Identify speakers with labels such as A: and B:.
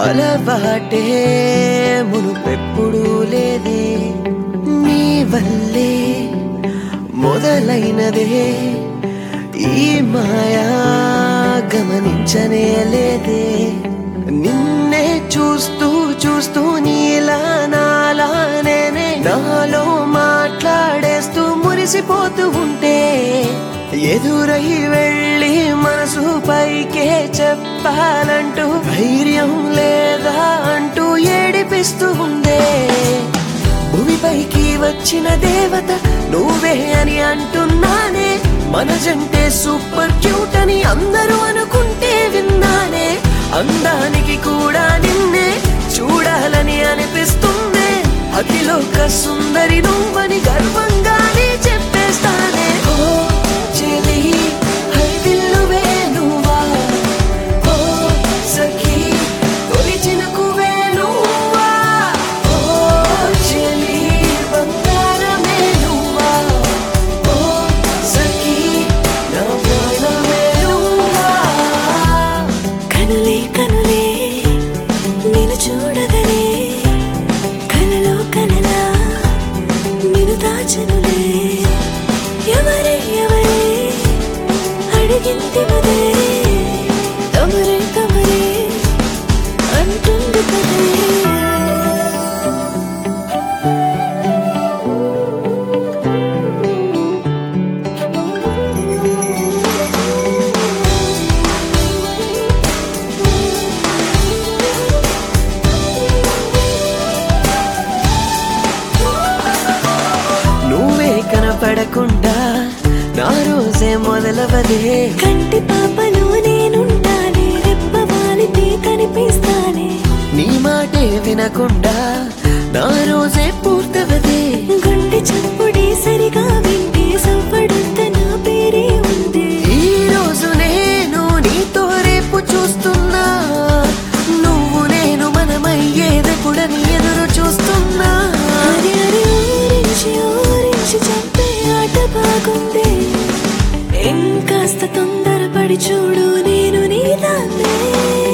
A: అలవాటే మునుపెప్పుడు లేదే నీ వల్లే మొదలైనదే ఈ మాయా గమనించనే లేదే నిన్నే చూస్తూ చూస్తూ నీలా నాలా నేనే నాలో మాట్లాడేస్తూ మురిసిపోతూ ఉంటే ఎదురై వెళ్ళి మనసు పైకే చెప్పాలంటూ ధైర్యం లేదా అంటూ ఏడిపిస్తూ ఉందే భూమిపైకి వచ్చిన దేవత నువ్వే అని అంటున్నానే మన జంటే సూపర్ క్యూట్ అని అందరూ అనుకుంటే విన్నానే అందానికి కూడా నిన్నే చూడాలని అనిపిస్తుందే అతిలోక సుందరి నువ్వని గర్వంగానే చెప్పేస్తానే ఓ చెలి హరిదిల్లువే నువ్వా ఓ సఖీ తొలి చినుకువే నువ్వా ఓ చెలి బంగారమే నువ్వా ఓ సఖీ నా ప్రాణమే నువ్వా
B: కనులే కనులే నేను చూడగలే కలలో కలలా నేను దాచనులే ఎవరే ఎవరే అడిగింది మదే తమరే తమరే అంటుంది కదే
A: నువ్వే కనపడకుండా నా రోజే మొదలవదే
B: కంటి పాపలో నేనుండాలి రెప్పవాలితే కనిపిస్తానే
A: నీ మాటే వినకుండా నా రోజే పూర్తవదే
B: గుండె చప్పుడే సరిగా వింటే సవ్వడంత నా పేరే ఉంది
A: ఈ రోజు నేను నీతో రేపు చూస్తున్నా నువ్వు నేను మనమయ్యేదెప్పుడని ఎదురు చూస్తున్నా
B: అరే అరే ఊరించి ఊరించి చంపే ఆట బాగుంది ఇంకాస్త తొందరపడి చూడు నేను నీ దాన్నే